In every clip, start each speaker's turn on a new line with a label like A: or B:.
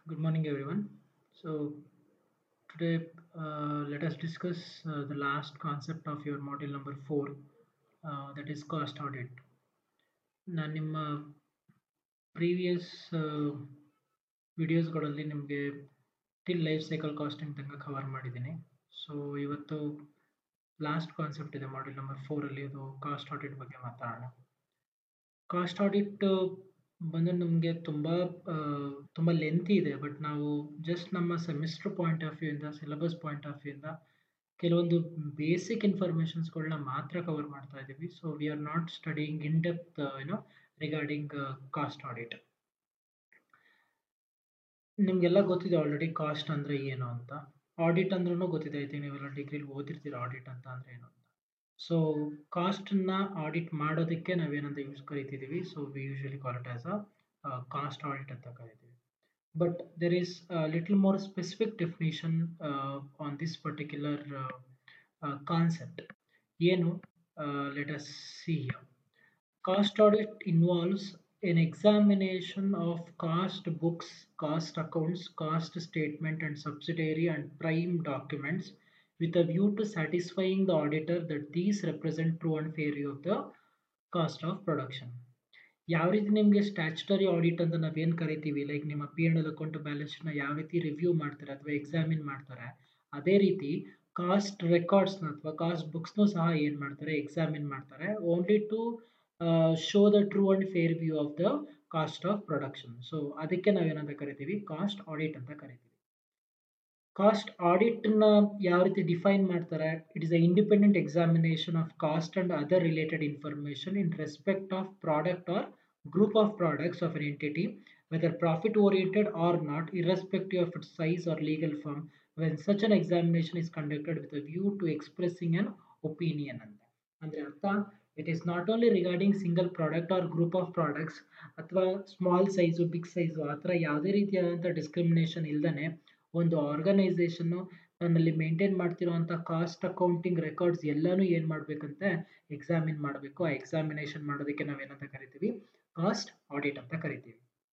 A: Good morning, everyone. So, today uh, let us discuss uh, the last concept of your module number four, uh, that is cost audit. ನಾನು ನಿಮ್ಮ previous ವಿಡಿಯೋಸ್ಗಳಲ್ಲಿ ನಿಮಗೆ till life cycle costing ತನಕ cover ಮಾಡಿದ್ದೀನಿ so ಇವತ್ತು last concept ಇದೆ module number ಫೋರಲ್ಲಿ ಅದು ಕಾಸ್ಟ್ ಆಡಿಟ್ ಬಗ್ಗೆ ಮಾತಾಡೋಣ ಕಾಸ್ಟ್ ಆಡಿಟ್ ಬಂದು ನಮಗೆ ತುಂಬ ತುಂಬ ಲೆಂತಿ ಇದೆ ಬಟ್ ನಾವು ಜಸ್ಟ್ ನಮ್ಮ ಸೆಮಿಸ್ಟರ್ ಪಾಯಿಂಟ್ ಆಫ್ ವ್ಯೂ ಇಂದ ಸಿಲೆಬಸ್ ಪಾಯಿಂಟ್ ಆಫ್ ವ್ಯೂ ಇಂದ ಕೆಲವೊಂದು ಬೇಸಿಕ್ ಇನ್ಫಾರ್ಮೇಷನ್ಸ್ಗಳನ್ನ ಮಾತ್ರ ಕವರ್ ಮಾಡ್ತಾ ಇದ್ದೀವಿ so we are not studying in depth you know regarding cost audit ನಿಮಗೆಲ್ಲ ಗೊತ್ತಿದೆ ಆಲ್ರೆಡಿ ಕಾಸ್ಟ್ ಅಂದರೆ ಏನು ಅಂತ ಆಡಿಟ್ ಅಂದ್ರೂ ಗೊತ್ತಿದೆ ಐತೆ ನೀವೆಲ್ಲ ಡಿಗ್ರಿಲಿ ಓದಿರ್ತೀರ ಆಡಿಟ್ ಅಂತ ಅಂದರೆ ಏನು ಅಂತ ಸೊ ಕಾಸ್ಟನ್ನ ಆಡಿಟ್ ಮಾಡೋದಕ್ಕೆ ನಾವೇನಂತ ಯೂಸ್ ಕರಿತಿದ್ದೀವಿ so we usually call it as a cost audit ಅಂತ ಕರಿತೀವಿ but there is a little more specific definition uh, on this particular uh, uh, concept. ಏನು let us see here. Cost audit involves an examination of cost books, cost accounts, cost statement and subsidiary and prime documents with a view to satisfying the auditor that these represent true and fair view of the cost of production. ಯಾವ ರೀತಿ ನಿಮಗೆ statutory audit ಅಂತ ನಾವೇನು ಕರಿತೀವಿ like ನಿಮ್ಮ P N L account ಬ್ಯಾಲೆನ್ಸ್ನ ಯಾವ ರೀತಿ ರಿವ್ಯೂ ಮಾಡ್ತಾರೆ ಅಥವಾ ಎಕ್ಸಾಮಿನ್ ಮಾಡ್ತಾರೆ ಅದೇ ರೀತಿ ಕಾಸ್ಟ್ ರೆಕಾರ್ಡ್ಸ್ನ ಅಥವಾ ಕಾಸ್ಟ್ ಬುಕ್ಸ್ನೂ ಸಹ ಏನು ಮಾಡ್ತಾರೆ ಎಕ್ಸಾಮಿನ್ ಮಾಡ್ತಾರೆ only to show the true and fair view of the cost of production so ಅದಕ್ಕೆ ನಾವೇನಂತ ಕರಿತೀವಿ ಕಾಸ್ಟ್ ಆಡಿಟ್ ಅಂತ ಕರಿತೀವಿ ಕಾಸ್ಟ್ ಆಡಿಟ್ನ ಯಾವ ರೀತಿ ಡಿಫೈನ್ ಮಾಡ್ತಾರೆ it is a independent examination of cost and other related information in respect of product or group of products of an entity, whether profit oriented or not, irrespective of its size or legal form, when such an examination is conducted with a view to expressing an opinion. ಅಂದರೆ ಅರ್ಥ it is not only regarding single product or group of products ಅಥವಾ small size big size ಆ ಥರ ಯಾವುದೇ ರೀತಿಯಾದಂಥ discrimination ಇಲ್ದೇ ಒಂದು organisation ತನ್ನಲ್ಲಿ ಮೇಂಟೈನ್ ಮಾಡ್ತಿರೋವಂಥ ಕಾಸ್ಟ್ ಅಕೌಂಟಿಂಗ್ ರೆಕಾರ್ಡ್ಸ್ ಎಲ್ಲನೂ ಏನು ಮಾಡಬೇಕಂತೆ ಎಕ್ಸಾಮಿನ್ ಮಾಡಬೇಕು ಆ ಎಕ್ಸಾಮಿನೇಷನ್ ಮಾಡೋದಕ್ಕೆ ನಾವೇನಂತ ಕರಿತೀವಿ ಕಾಸ್ಟ್ ಆಡಿಟ್ ಅಂತ ಕರಿತೀವಿ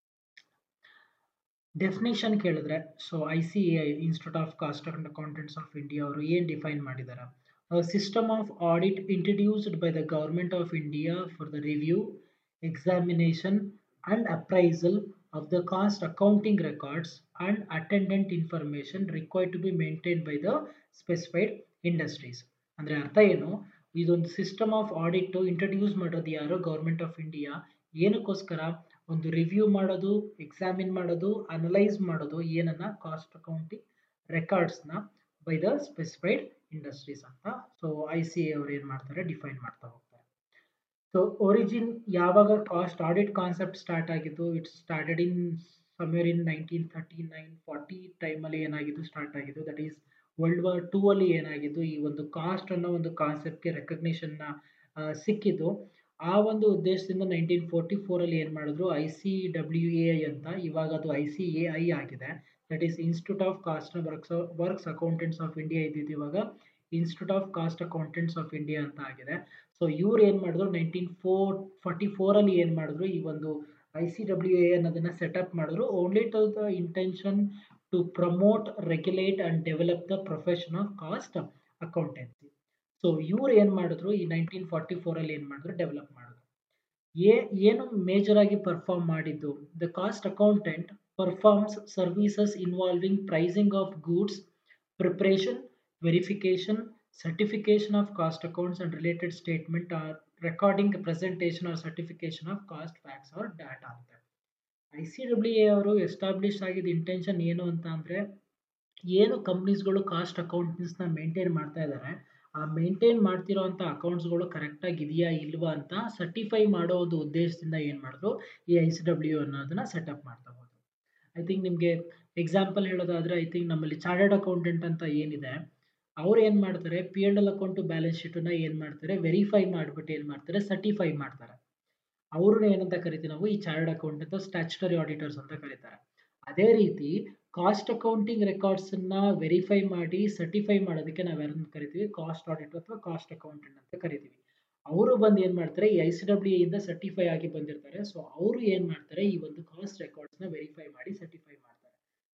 A: ಡೆಫಿನೇಷನ್ ಕೇಳಿದ್ರೆ so I C A institute of cost and accountants of India ಅವರು ಏನು ಡಿಫೈನ್ ಮಾಡಿದ್ದಾರೆ system of audit introduced by the government of India for the review examination and appraisal of the cost accounting records and attendant information required to be maintain by the specified industries ಅಂದರೆ ಅರ್ಥ ಏನು ಇದೊಂದು system of audit introduce ಮಾಡೋದು ಯಾರು government of India ಏನಕ್ಕೋಸ್ಕರ ಒಂದು review ಮಾಡೋದು examine ಮಾಡೋದು analyse ಮಾಡೋದು ಏನನ್ನ ಕಾಸ್ಟ್ ಅಕೌಂಟಿಂಗ್ ರೆಕಾರ್ಡ್ಸ್ನ ಬೈ ದ ಸ್ಪೆಸಿಫೈಡ್ ಇಂಡಸ್ಟ್ರೀಸ್ ಅಂತ ಸೊ ಐ ಸಿ ಎ ಅವ್ರು ಏನು ಮಾಡ್ತಾರೆ ಡಿಫೈನ್ ಮಾಡ್ತಾ ಹೋಗ್ತಾರೆ ಸೊ ಒರಿಜಿನ್ ಯಾವಾಗ ಕಾಸ್ಟ್ ಆಡಿಟ್ ಕಾನ್ಸೆಪ್ಟ್ ಸ್ಟಾರ್ಟ್ ಆಗಿದ್ದು it's started in somewhere in nineteen thirty nine forty ಟೈಮಲ್ಲಿ ಏನಾಗಿದ್ದು ಸ್ಟಾರ್ಟ್ ಆಗಿದ್ದು that is world war two ಅಲ್ಲಿ ಏನಾಗಿದ್ದು ಈ ಒಂದು ಕಾಸ್ಟ್ ಅನ್ನೋ ಒಂದು ಕಾನ್ಸೆಪ್ಟ್ಗೆ ರೆಕಗ್ನಿಷನ್ನ ಸಿಕ್ಕಿದ್ದು ಆ ಒಂದು ಉದ್ದೇಶದಿಂದ ನೈನ್ಟೀನ್ ಫೋರ್ಟಿ ಫೋರಲ್ಲಿ ಏನು ಮಾಡಿದ್ರು I C W A I ಅಂತ ಇವಾಗ ಅದು ಐ ಸಿ ಎ ಐ ಆಗಿದೆ that is institute of cost works works accountants of India ಇದ್ದಿದ್ದು ಇವಾಗ institute of cost accountants of India ಅಂತ ಆಗಿದೆ ಸೊ ಇವ್ರು ಏನು ಮಾಡಿದ್ರು ನೈನ್ಟೀನ್ ಫೋರ್ ಫಾರ್ಟಿ ಫೋರಲ್ಲಿ ಏನು ಮಾಡಿದ್ರು ಈ ಒಂದು ಐ ಸಿ ಡಬ್ಲ್ಯೂ ಎ ಅನ್ನೋದನ್ನು ಸೆಟಪ್ ಮಾಡಿದ್ರು only to the intention to promote regulate and develop the profession of cost accountancy so ಇವ್ರು ಏನು ಮಾಡಿದ್ರು ಈ ನೈನ್ಟೀನ್ ಫಾರ್ಟಿ ಫೋರಲ್ಲಿ ಏನು ಮಾಡಿದ್ರು ಡೆವಲಪ್ ಮಾಡಿದ್ರು ಏ ಏನು ಮೇಜರ್ ಆಗಿ ಪರ್ಫಾರ್ಮ್ ಮಾಡಿದ್ದು the cost accountant performs services involving pricing of goods preparation verification certification of cost accounts and related statement or recording presentation or certification of cost facts or data ಅಂತ I C W A ಅವರು establish ಆಗಿದ್ದ intention ಏನು ಅಂತ ಅಂದರೆ ಏನು ಕಂಪ್ನೀಸ್ಗಳು cost ಅಕೌಂಟ್ಸ್ನ maintain ಮಾಡ್ತಾ ಇದ್ದಾರೆ ಆ ಮೇಂಟೈನ್ ಮಾಡ್ತಿರೋವಂಥ ಅಕೌಂಟ್ಸ್ಗಳು ಕರೆಕ್ಟಾಗಿ ಇದೆಯಾ ಇಲ್ವಾ ಅಂತ ಸರ್ಟಿಫೈ ಮಾಡೋ ಒಂದು ಉದ್ದೇಶದಿಂದ ಏನು ಮಾಡಿದ್ರು ಈ ಐ ಸಿ ಡಬ್ಲ್ಯೂ ಅನ್ನೋದನ್ನ ಸೆಟಪ್ ಮಾಡ್ತಾ ಹೋದ್ರು ಐ ಥಿಂಕ್ ನಿಮಗೆ ಎಕ್ಸಾಂಪಲ್ ಹೇಳೋದಾದರೆ ಐ ಥಿಂಕ್ ನಮ್ಮಲ್ಲಿ ಚಾರ್ಟರ್ಡ್ ಅಕೌಂಟೆಂಟ್ ಅಂತ ಏನಿದೆ ಅವ್ರು ಏನು ಮಾಡ್ತಾರೆ P L L account balance ಶೀಟನ್ನ ಏನು ಮಾಡ್ತಾರೆ ವೆರಿಫೈ ಮಾಡಿಬಿಟ್ಟು ಏನು ಮಾಡ್ತಾರೆ ಸರ್ಟಿಫೈ ಮಾಡ್ತಾರೆ ಅವ್ರನ್ನ ಏನಂತ ಕರಿತೀವಿ ನಾವು ಈ ಚಾರ್ಟರ್ಡ್ ಅಕೌಂಟ್ ಅಂತ ಸ್ಟ್ಯಾಚುಟರಿ ಆಡಿಟರ್ಸ್ ಅಂತ ಕರೀತಾರೆ ಅದೇ ರೀತಿ ಕಾಸ್ಟ್ ಅಕೌಂಟಿಂಗ್ ರೆಕಾರ್ಡ್ಸನ್ನ ವೆರಿಫೈ ಮಾಡಿ ಸರ್ಟಿಫೈ ಮಾಡೋದಕ್ಕೆ ನಾವು ಯಾರನ್ನ ಕರಿತೀವಿ ಕಾಸ್ಟ್ ಆಡಿಟರ್ ಅಥವಾ ಕಾಸ್ಟ್ ಅಕೌಂಟೆಂಟ್ ಅಂತ ಕರಿತೀವಿ ಅವರು ಬಂದು ಏನು ಮಾಡ್ತಾರೆ ಈ ಐ ಸಿ ಡಬ್ಲ್ಯೂ ಇಂದ ಸರ್ಟಿಫೈ ಆಗಿ ಬಂದಿರ್ತಾರೆ ಸೊ ಅವರು ಏನು ಮಾಡ್ತಾರೆ ಈ ಒಂದು ಕಾಸ್ಟ್ ರೆಕಾರ್ಡ್ಸ್ನ ವೆರಿಫೈ ಮಾಡಿ ಸರ್ಟಿಫೈ ಮಾಡ್ತಾರೆ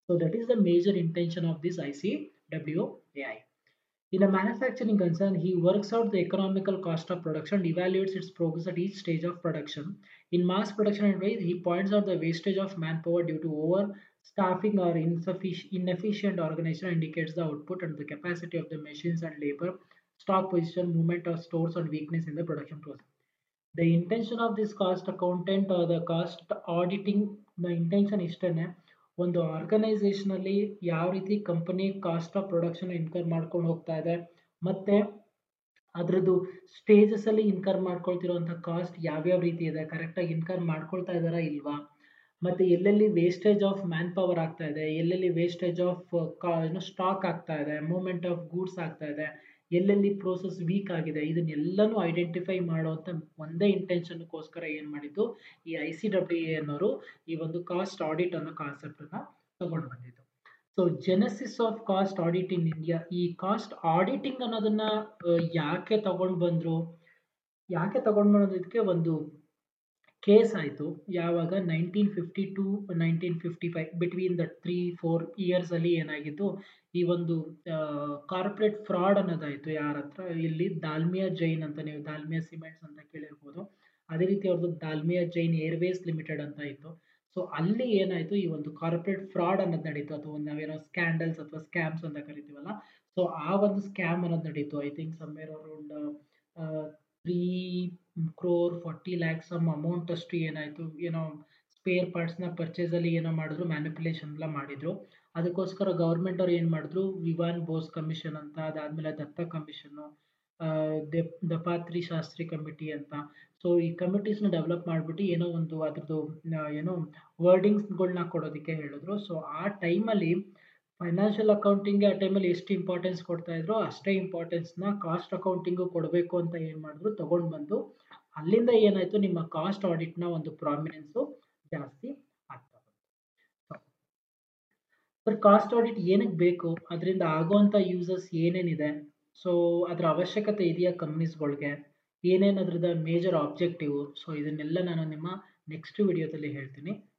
A: So that is the major intention of this ICWAI. In a manufacturing concern, he works out the economical cost of production, evaluates its progress at each stage of production. In mass production and waste, he points out the wastage of manpower due to over staffing or insufficient, inefficient organization, indicates the output and the capacity of the machines and labor, stock position, movement of stores, and weakness in the production process. The intention of this cost accountant or the cost auditing, the intention ಇಷ್ಟೇನೆ ಒಂದು organisation ಅಲ್ಲಿ ಯಾವ ರೀತಿ company cost of production incur ಮಾಡ್ಕೊಂಡು ಹೋಗ್ತಾ ಇದೆ ಮತ್ತೆ ಅದ್ರದ್ದು ಸ್ಟೇಜಸ್ ಅಲ್ಲಿ ಇನ್ಕರ್ ಮಾಡ್ಕೊಳ್ತಿರುವಂತ ಕಾಸ್ಟ್ ಯಾವ್ಯಾವ ರೀತಿ ಇದೆ ಕರೆಕ್ಟ್ ಆಗಿ ಇನ್ಕರ್ ಮಾಡ್ಕೊಳ್ತಾ ಇದಾರಾ ಇಲ್ವಾ ಮತ್ತೆ ಎಲ್ಲೆಲ್ಲಿ ವೇಸ್ಟೇಜ್ ಆಫ್ ಮ್ಯಾನ್ ಪವರ್ ಆಗ್ತಾ ಇದೆ ಎಲ್ಲೆಲ್ಲಿ ವೇಸ್ಟೇಜ್ ಆಫ್ ಏನು ಸ್ಟಾಕ್ ಆಗ್ತಾ ಇದೆ ಮೂವ್ಮೆಂಟ್ ಆಫ್ ಗೂಡ್ಸ್ ಆಗ್ತಾ ಇದೆ ಎಲ್ಲೆಲ್ಲಿ ಪ್ರೋಸೆಸ್ ವೀಕ್ ಆಗಿದೆ ಇದನ್ನೆಲ್ಲನೂ ಐಡೆಂಟಿಫೈ ಮಾಡುವಂತ ಒಂದೇ ಇಂಟೆನ್ಷನ್ಗೋಸ್ಕರ ಏನ್ ಮಾಡಿದ್ದು ಈ ಐ ಸಿ ಡಬ್ಲ್ಯೂ ಎ ಅನ್ನೋರು ಈ ಒಂದು ಕಾಸ್ಟ್ ಆಡಿಟ್ ಅನ್ನೋ ಕಾನ್ಸೆಪ್ಟ್ ಅನ್ನ ತಗೊಂಡು ಬಂದಿದ್ದು so genesis of cost audit in India ಈ ಕಾಸ್ಟ್ ಆಡಿಟಿಂಗ್ ಅನ್ನೋದನ್ನ ಆ, ಯಾಕೆ ತಗೊಂಡ್ ಬಂದ್ರು ಯಾಕೆ ತಗೊಂಡ್ ಬರೋದಕ್ಕೆ ಒಂದು ಕೇಸ್ ಆಯಿತು ಯಾವಾಗ nineteen fifty two nineteen fifty five between the three four years ಅಲ್ಲಿ ಏನಾಗಿತ್ತು ಈ ಒಂದು ಕಾರ್ಪೊರೇಟ್ ಫ್ರಾಡ್ ಅನ್ನೋದಾಯಿತು ಯಾರ ಹತ್ರ ಇಲ್ಲಿ ದಾಲ್ಮಿಯಾ ಜೈನ್ ಅಂತ ನೀವು ದಾಲ್ಮಿಯಾ ಸಿಮೆಂಟ್ಸ್ ಅಂತ ಕೇಳಿರ್ಬೋದು ಅದೇ ರೀತಿ ಅವ್ರದ್ದು ದಾಲ್ಮಿಯಾ ಜೈನ್ ಏರ್ವೇಸ್ ಲಿಮಿಟೆಡ್ ಅಂತ ಇತ್ತು ಸೊ ಅಲ್ಲಿ ಏನಾಯಿತು ಈ ಒಂದು ಕಾರ್ಪೊರೇಟ್ ಫ್ರಾಡ್ ಅನ್ನೋದು ನಡೀತು ಅಥವಾ ಒಂದು ನಾವೇನೋ ಸ್ಕ್ಯಾಂಡಲ್ಸ್ ಅಥವಾ ಸ್ಕ್ಯಾಮ್ಸ್ ಅಂತ ಕರಿತೀವಲ್ಲ ಸೊ ಆ ಒಂದು ಸ್ಕ್ಯಾಮ್ ಅನ್ನೋದು ನಡೀತು I think somewhere around three crore forty lakhs some amount ಅಷ್ಟು ಏನಾಯಿತು ಏನೋ ಸ್ಪೇರ್ ಪಾರ್ಟ್ಸ್ನ ಪರ್ಚೇಸಲ್ಲಿ ಏನೋ ಮಾಡಿದ್ರು ಮ್ಯಾನಿಪುಲೇಷನ್ ಎಲ್ಲ ಮಾಡಿದ್ರು ಅದಕ್ಕೋಸ್ಕರ ಗೌರ್ಮೆಂಟ್ ಅವ್ರು ಏನು ಮಾಡಿದ್ರು ವಿವಾನ್ ಬೋಸ್ ಕಮಿಷನ್ ಅಂತ ಅದಾದಮೇಲೆ ದತ್ತ ಕಮಿಷನ್ನು ದಪಾತ್ರಿ ಶಾಸ್ತ್ರಿ ಕಮಿಟಿ ಅಂತ ಸೊ ಈ ಕಮಿಟೀಸ್ನ ಡೆವಲಪ್ ಮಾಡಿಬಿಟ್ಟು ಏನೋ ಒಂದು ಅದ್ರದ್ದು ಆ, ಏನೋ ವರ್ಡಿಂಗ್ಸ್ಗಳನ್ನ ಕೊಡೋದಕ್ಕೆ ಹೇಳಿದ್ರು ಸೊ ಆ ಟೈಮಲ್ಲಿ ಫೈನಾನ್ಷಿಯಲ್ ಅಕೌಂಟಿಂಗ್ ಆ ಟೈಮಲ್ಲಿ ಎಷ್ಟು ಇಂಪಾರ್ಟೆನ್ಸ್ ಕೊಡ್ತಾ ಇದ್ರು ಅಷ್ಟೇ ಇಂಪಾರ್ಟೆನ್ಸ್ನ ಕಾಸ್ಟ್ ಅಕೌಂಟಿಂಗು ಕೊಡಬೇಕು ಅಂತ ಏನು ಮಾಡಿದ್ರು ತಗೊಂಡು ಬಂದು ಅಲ್ಲಿಂದ ಏನಾಯಿತು ನಿಮ್ಮ ಕಾಸ್ಟ್ ಆಡಿಟ್ನ ಒಂದು ಪ್ರಾಮಿನೆನ್ಸು ಜಾಸ್ತಿ ಆಗ್ತಾ ಬಂತು ಸರ್ ಕಾಸ್ಟ್ ಆಡಿಟ್ ಏನಕ್ಕೆ ಬೇಕು ಅದರಿಂದ ಆಗುವಂಥ ಯೂಸಸ್ ಏನೇನಿದೆ ಸೊ ಅದರ ಅವಶ್ಯಕತೆ ಇದೆಯಾ ಕಂಪ್ನೀಸ್ಗಳಿಗೆ ಏನೇನು ಅದ್ರದ್ದು ಮೇಜರ್ ಆಬ್ಜೆಕ್ಟಿವ್ ಸೊ ಇದನ್ನೆಲ್ಲ ನಾನು ನಿಮ್ಮ ನೆಕ್ಸ್ಟ್ ವಿಡಿಯೋದಲ್ಲಿ ಹೇಳ್ತೀನಿ